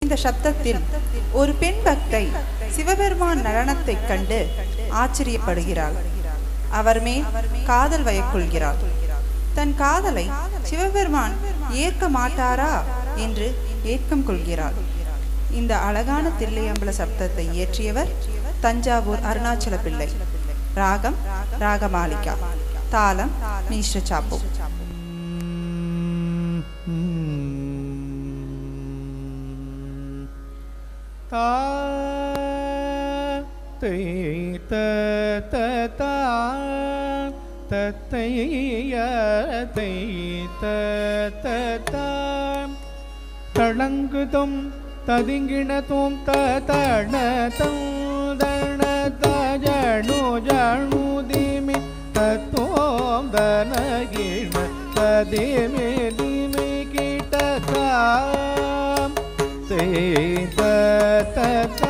இந்த சப்தத்தில் ஒரு பெண் பக்தை சிவபெருமான் நடனத்தைக் கண்டு ஆச்சரியப்படுகிறாள் அவர் மேல் காதல் வயக்கொள்கிறாள் தன் காதலை சிவபெருமான் ஏற்க மாட்டாரா என்று ஏக்கம் கொள்கிறாள் இந்த அழகான தில்லையம்பல சப்தத்தை இயற்றியவர் தஞ்சாவூர் அருணாச்சல பிள்ளை ராகம் ராகமாலிகா தாளம் மிஸ்ர சாப்பு தா தை த த தா தத்தைய தை த த தா தளங்குதும் ததிங்கிணதும் த தண தண தஜணு ஜணு திமி தத்தோம் தனகிண ததிமி திமி கிட்ட தாம் தே த த தா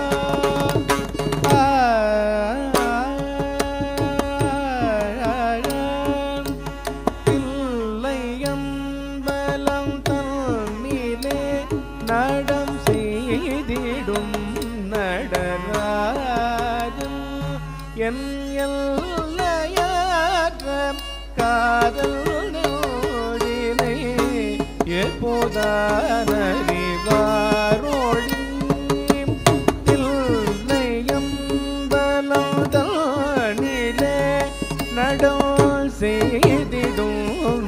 தில்லையம்பலம் தன்னிலே நடம் செய்திடும் நடராஜன் என் எல்லையற்ற காதல் நோடினை எப்போதானறிவாரோடி தில்லையம்பலம் தன்னிலே நடம் செய்திடும்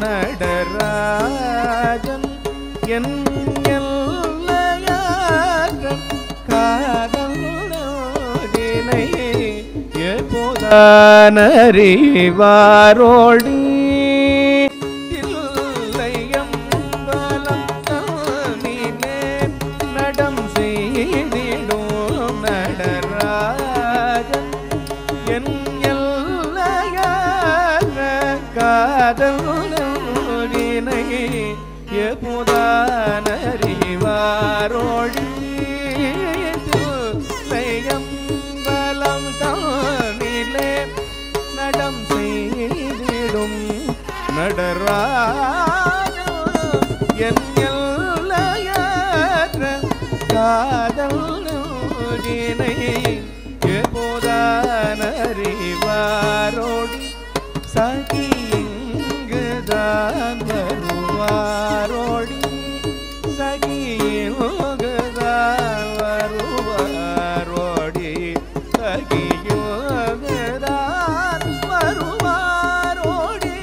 நடராஜன் என் எல்லையாற்ற காதல் நோடினை எப்போதானறிவாரோடி தில்லையம்பலம் தானிலே நடம் செய்திடும் நடராஜன் என் எல்லையான காதல் நூறினை எப்போதானறிவாரோடி தில்லையம்பலம் தானிலே நடம் செய்திடும் நடராஜ என் எல்லையற்ற காதல் நூறினை எப்போதானறிவாரோடி சகி இங்குதான் வருவாரோடி சகி இங்குதான் வருவாரோடி சகியோகுதான் வருவாரோடி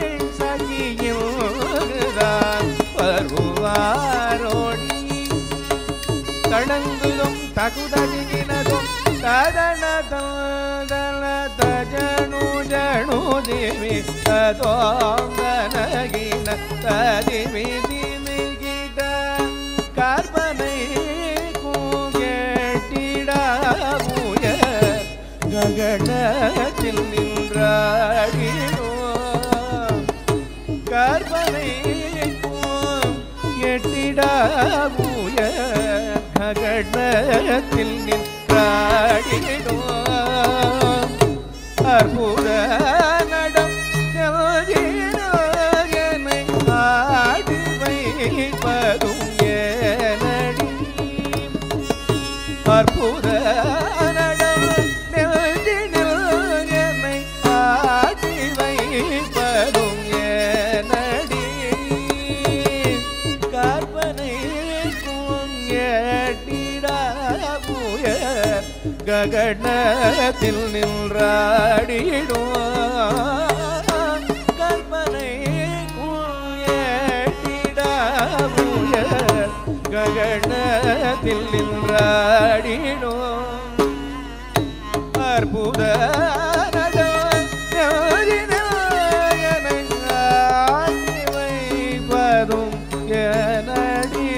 சகியோகுதான் வருவாரோடி தடங்குதும் தகுதடிகினதும் ததன தல தஜனு ஜனு திமி ததோங்கனகின ததிமி திமி கிட கற்பனை கூகேட்டிடாபுய ககனத்தில் நின்றாடினோ கற்பனை எட்டிடாபுய ககனத்தில் நின்றாடினோ அற்புத நடம் என்னை ஆடி வைப்பதும் ஏனடி அற்புத நடம் நெஞ்சினில் என்னை ஆடி வைப்பதும் ஏனடி கற்பனைக்கும் ஏட்டிடா புயர் ககனத்தில் நின்றாடிடும் கற்பனைக்கும் ஏட்டிடா புயர் ககனத்தில் நின்றாடிடும் அற்புத நடனம் ஞானினாயனை ஆட்டி வைப்பதும் எனடி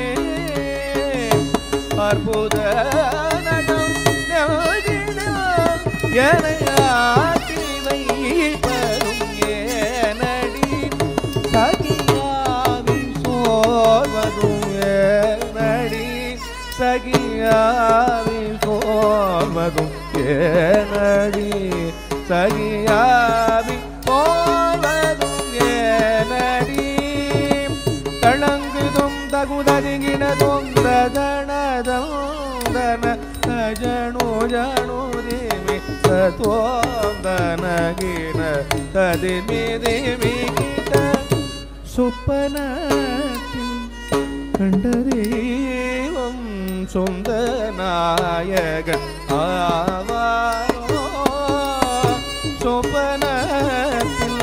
அற்புத நடம் ஞானினால் என்னை ஆட்டி வைப்பதும் ஏனடி சகியாவி சோர்வதும் ஏனடி சகியாவி சோர்வதும் ஏனடி சகியாவி போவதும் ஏனடி தளங்குதும் தகுதருகினதும் ததனத ವಂದನ ಜಣು ಜಣು ದೇವಿ ಸತ್ವಂದನ ಗಿನ ತದಿಮಿ ದೇವಿ ಗೀತ சொப்பனத்தில் கண்டதேவம் சொந்த நாயகன் ஆவாரோ சொப்பனத்தில்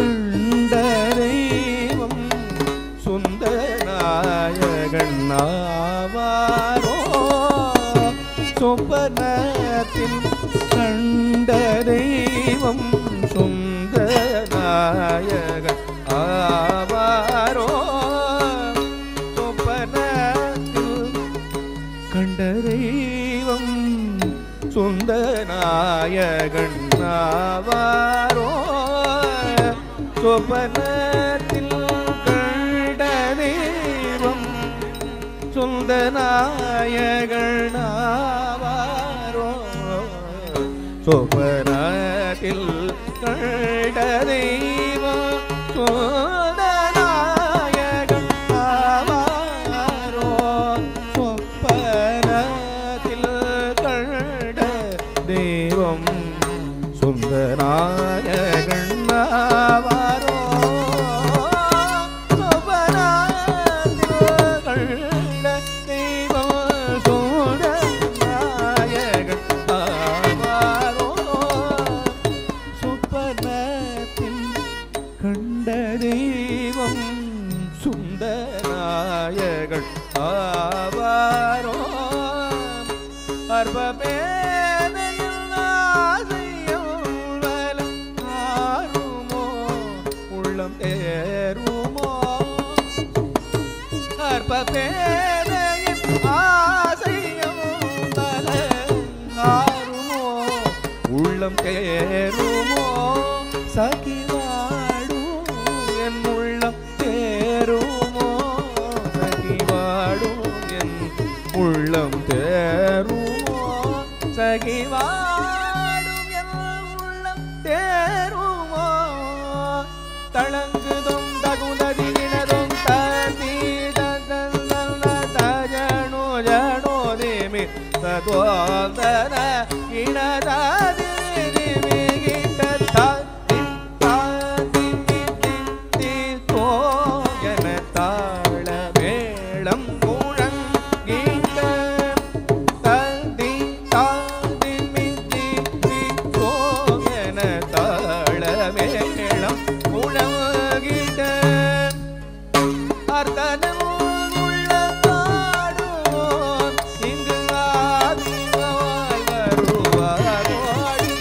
கண்டதேவம் சொந்த நாயகன் ஆவாரோ சொப்பனத்தில் கண்ட தெய்வம் சொந்த நாயகன் ஆவாரோ சொப்பனத்தில் கண்ட தெய்வம் சொந்த நாயகன் ஆவாரோ சொப்பனத்தில் கண்ட தெய்வம் சொந்த நாயகனாவாரோ சொப்பனத்தில் கண்ட தெய்வம் சொந்த நாயகனாவாரோ சொப்பனத்தில் கண்ட தெய்வம் சொந்த நாயகனாவாரோ கண்ட தெய்வம் சுந்தராயகன் ஆவாரோ அற்பபேதையில் ஆசையும் வலம் ஆறுமோ உள்ளம் தேருமோ அற்பபேதையின் ஆசையும் வலம் ஆறுமோ உள்ளம் தேருமோ சகி வாடும் என் உள்ளம் தேருமோ சகி வாடும் என் உள்ளம் தேருமோ சகி வாடும் என் உள்ளம் தேருமோ தளங்குதும் தகுததினதும் ததி தஜனோ ஜனோ தேமி தத்வாந்தன இனதாதி தாள மேளம் முழங்கிட்ட தந்தி தாதி மிதி சோயன தாள மேளம் முழங்கிட்ட அர்த்தனம் உள்ள பாடுவோம் இங்கு ஆதிவாய் வருவாரோடி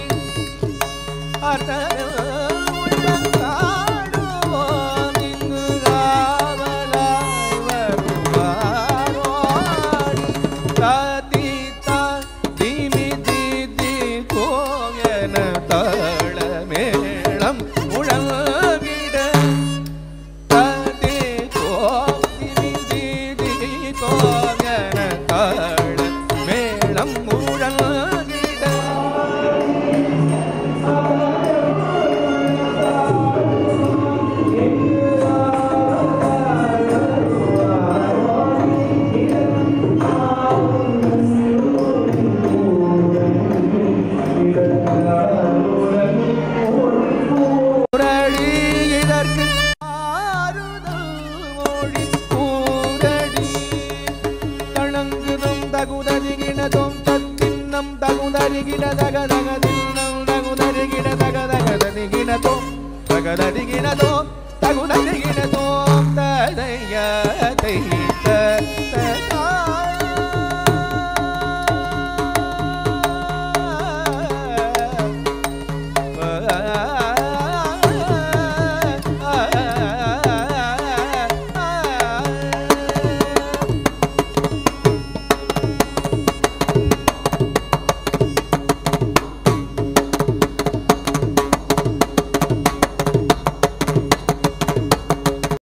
அர்த்தனம் உள்ள பாடுவோம் இங்கு ஆவலாய் வருவாரோடி தாதி தா திமி திதி கோயன தாள மேளம் முழங்கிட ததே கோதிமி திதி கோயன தாள மேளம் முழங்கிட ஊரடி இதற்கு ஆறுதல் மொழி ஊரடி தளங்குதும் தகுதறிகினதும் தத்தின்னம் தகுதறிகிட தக தக தின்னம் தகுதறிகிட தக தக தரிகினதும் தகதறிகினதும்